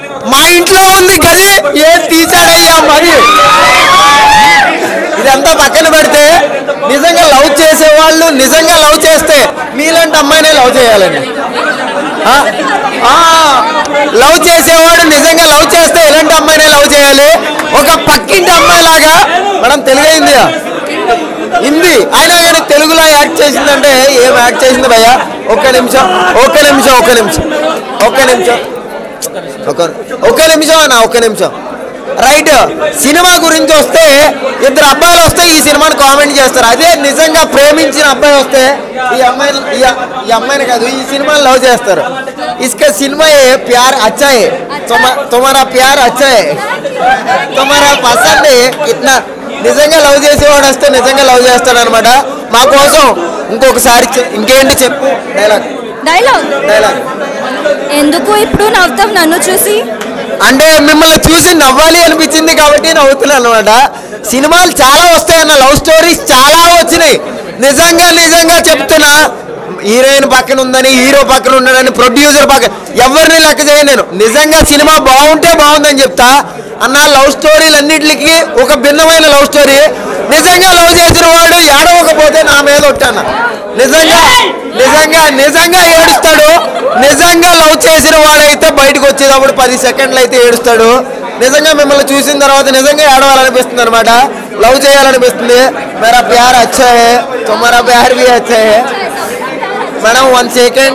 మా ఇంట్లో ఉంది గది ఏం తీసాడయ్యా మరి ఇదంతా పక్కన పెడితే నిజంగా లవ్ చేసేవాళ్ళు నిజంగా లవ్ చేస్తే మీలాంటి అమ్మాయినే లవ్ చేయాలండి ఆ? ఆ, లవ్ చేసేవాడు నిజంగా లవ్ చేస్తే ఇలాంటి అమ్మాయినే లవ్ చేయాలి ఒక పక్కింటి అమ్మాయి లాగా మేడం తెలుగైంది హిందీ అయినా కానీ తెలుగులో యాక్ట్ చేసిందంటే ఏం యాక్ట్ చేసింది భయ్యా ఒక్క నిమిషం ఒక్క నిమిషం ఒక్క నిమిషం ఒక్క నిమిషం ఒక ఒక్క నిమిషం అన్న ఒక్క నిమిషం రైట్ సినిమా గురించి వస్తే ఇద్దరు అబ్బాయిలు వస్తే ఈ సినిమాని కామెంట్ చేస్తారు అదే నిజంగా ప్రేమించిన అబ్బాయి వస్తే ఈ అమ్మాయి ఈ అ- ఈ అమ్మాయిని కాదు ఈ సినిమాని లవ్ చేస్తారు ఇసుక సినిమా ఏ ప్యార్ అచ్చా है तुम- तुम्हारा ప్యార్ అచ్చా है तुम्हारा పసంద్ है ఇట్లా నిజంగా లవ్ చేసేవాడు వస్తే నిజంగా లవ్ చేస్తాడు అనమాట మా కోసం ఇంకొకసారి చె- ఇంకేంటి చెప్పు డైలాగ్ డైలాగ్ డైలాగ్ ఎందుకు ఇప్పుడు నవ్వుతావు నన్ను చూసి అంటే మిమ్మల్ని చూసి నవ్వాలి అనిపించింది కాబట్టి నవ్వుతున్నాను అనమాట సినిమాలు చాలా వస్తాయన్న లవ్ స్టోరీస్ చాలా వచ్చినాయి నిజంగా నిజంగా చెప్తున్నా హీరోయిన్ పక్కన ఉందని హీరో పక్కన ఉన్నాడని ప్రొడ్యూసర్ పక్కన ఎవరిని లెక్క చేయను నేను నిజంగా సినిమా బాగుంటే బాగుందని చెప్తా అన్న లవ్ స్టోరీలు అన్నిటికీ ఒక భిన్నమైన లవ్ స్టోరీ నిజంగా లవ్ చేసిన వాడు ఏడవకపోతే నా మీద ఒట్టాన నిజంగా నిజంగా నిజంగా ఏడుస్తాడు నిజంగా లవ్ చేసిన వాడైతే బయటకు వచ్చేటప్పుడు పది సెకండ్లు అయితే ఏడుస్తాడు నిజంగా మిమ్మల్ని చూసిన తర్వాత నిజంగా ఏడవాలనిపిస్తుంది అనమాట లవ్ చేయాలనిపిస్తుంది మేరా ప్యార్ అచ్చా హే తుమారా ప్యార్ भी అచ్చా హే మేడం వన్ సెకండ్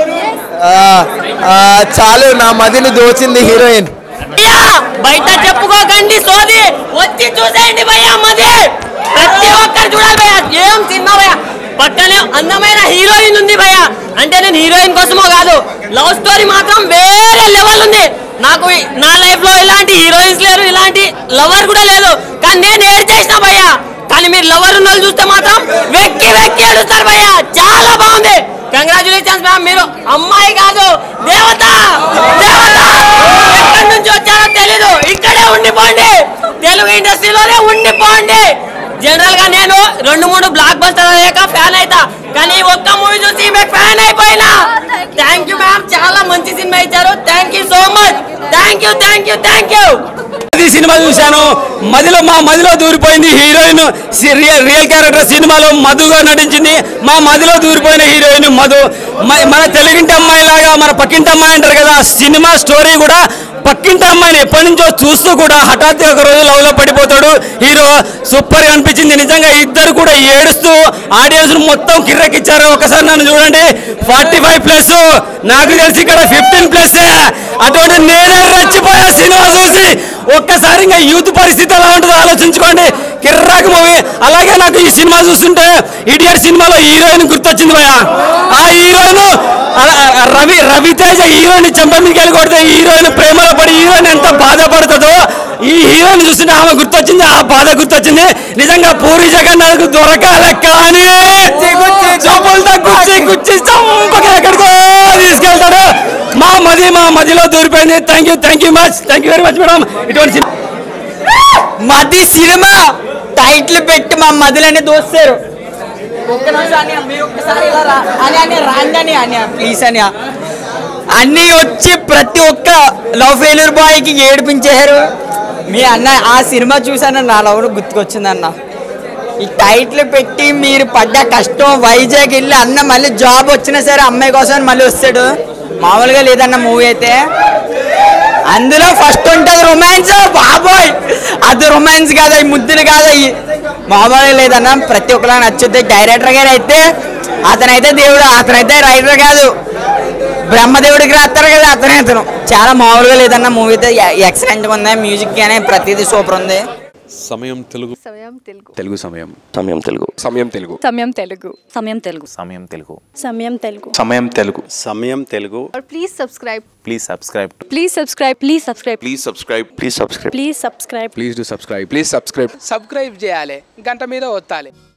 చాలు నా మదిని దోచింది హీరోయిన్ భయ్యా, బయట చెప్పుకోకండి సోది వచ్చి చూసేయండి భయ్యా మది ప్రతి ఒక్కరు చూడాలి భయ్యా ఏం సినిమా భయ్యా పక్కనే అందమైన హీరోయిన్ ఉంది భయ్యా అంటే నేను హీరోయిన్ కోసమో కాదు లవ్ స్టోరీ మాత్రం వేరే లెవెల్ ఉంది నాకు ఈ- నా లైఫ్ లో ఇలాంటి హీరోయిన్స్ లేరు ఇలాంటి లవర్ కూడా లేదు కానీ నేను ఏడ్ చేసిన భయ్యా కానీ మీరు లవర్ ఉన్న వాళ్ళు చూస్తే మాత్రం వెక్కి వెక్కి ఏడుస్తారు భయ్యా చాలా బాగుంది కంగ్రాచులేషన్స్ మ్యామ్ మీరు అమ్మాయి కాదు దేవత దేవత ఎక్కడి నుంచి వచ్చారో తెలీదు ఇక్కడే ఉండిపోండి తెలుగు ఇండస్ట్రీలోనే ఉండిపోండి జనరల్ గా నేను రెండు మూడు బ్లాక్ బస్టర్ అయ్యాక ఫ్యాన్ అయితా కానీ ఈ ఒక్క మూవీ చూసి మీకు ఫ్యాన్ అయిపోయినా థ్యాంక్ యూ మ్యామ్ చాలా మంచి సినిమా ఇచ్చారు thank you so much thank you thank you thank you ఇది సినిమా చూశాను మదిలో మా మదిలో దూరిపోయింది హీరోయిన్ సి- రియల్ రియల్ క్యారెక్టర్ సినిమాలో మధుగా నటించింది మా మదిలో దూరిపోయిన హీరోయిన్ మధు మ- మన తెలుగింటి అమ్మాయి లాగా మన పక్కింటి అమ్మాయి అంటారు కదా సినిమా స్టోరీ కూడా పక్కింటి అమ్మాయిని ఎప్పటి నుంచో చూస్తూ కూడా హఠాత్తుగా ఒక రోజు లవ్ లో పడిపోతాడు హీరో సూపర్ గా అనిపించింది నిజంగా ఇద్దరు కూడా ఏడుస్తూ ఆడియన్స్ మొత్తం కిర్రెక్కిచ్చారు ఒకసారి నన్ను చూడండి ఫార్టీ ఫైవ్ ప్లస్ నాకు తెలిసి ఇక్కడ ఫిఫ్టీన్ ప్లస్ అటువంటి నేనే రెచ్చిపోయా సినిమా చూసి ఒక్కసారి ఇంకా యూత్ పరిస్థితి ఎలా ఉంటుందో ఆలోచించుకోండి కిర్రాక్ మూవీ అలాగే నాకు ఈ సినిమా చూస్తుంటే ఇడియట్ సినిమాలో హీరోయిన్ గుర్తొచ్చింది భయ ఆ హీరోయిన్ రవి రవితేజ హీరోయిన్ చెంప మీదకి వెళ్ళి కొడితే హీరోయిన్ ప్రేమలో పడి హీరోయిన్ ఎంత బాధపడుతుందో ఈ హీరోయిన్ చూస్తుంటే ఆమె గుర్తొచ్చింది ఆ బాధ గుర్తొచ్చింది నిజంగా పూరి జగన్నాథ్ దొరకాలి కానీ చెప్పులతో గుచ్చి గుచ్చి చంపకి ఎక్కడికో తీసుకెళ్తాడు మా మది మా మదిలో దూరిపోయింది thank you thank you much thank you very much madam ఇటువంటి సినిమా మది సినిమా టైటిల్ పెట్టి మా మధులని దోస్తారు ఒక్క నిమిషం అన్నయ్య, మీరు ఒక్కసారి ఇలా రా. అని అని రాండి అని అని ప్లీజ్ అని అన్ని వచ్చి ప్రతి ఒక్క లవ్ ఫెయిల్యూర్ బాయ్ కి ఏడిపించారు మీ అన్న ఆ సినిమా చూసాను నా లవ్ గుర్తుకొచ్చింది అన్న ఈ టైటిల్ పెట్టి మీరు పడ్డ కష్టం వైజాగ్ వెళ్ళి అన్న మళ్ళీ జాబ్ వచ్చినా సరే అమ్మాయి కోసం మళ్ళీ వస్తాడు మామూలుగా లేదన్న మూవీ అయితే అందులో ఫస్ట్ ఉంటది రొమాన్స్ బాబోయ్ అది రొమాన్స్ కాదు ఈ ముద్దులు కాదు అవి మామూలుగా లేదన్న ప్రతి ఒక్కలా నచ్చుద్ది డైరెక్టర్ గారు అయితే అతనైతే దేవుడు అతనైతే రైటర్ కాదు బ్రహ్మదేవుడికి రాస్తారు కదా అతనే అతను చాలా మామూలుగా లేదన్న మూవీ అయితే ఎక్సలెంట్గా ఉంది మ్యూజిక్ కానీ ప్రతిదీ సూపర్ ఉంది సమయం తెలుగు సమయం తెలుగు తెలుగు సమయం సమయం Telugu Samayam Telugu Samayam Telugu Samayam Telugu Samayam Telugu Samayam Telugu Samayam Telugu Samayam Telugu please subscribe please subscribe please subscribe please subscribe please subscribe please subscribe please subscribe please do subscribe please subscribe subscribe చేయాలి గంట మీద ఒత్తాలి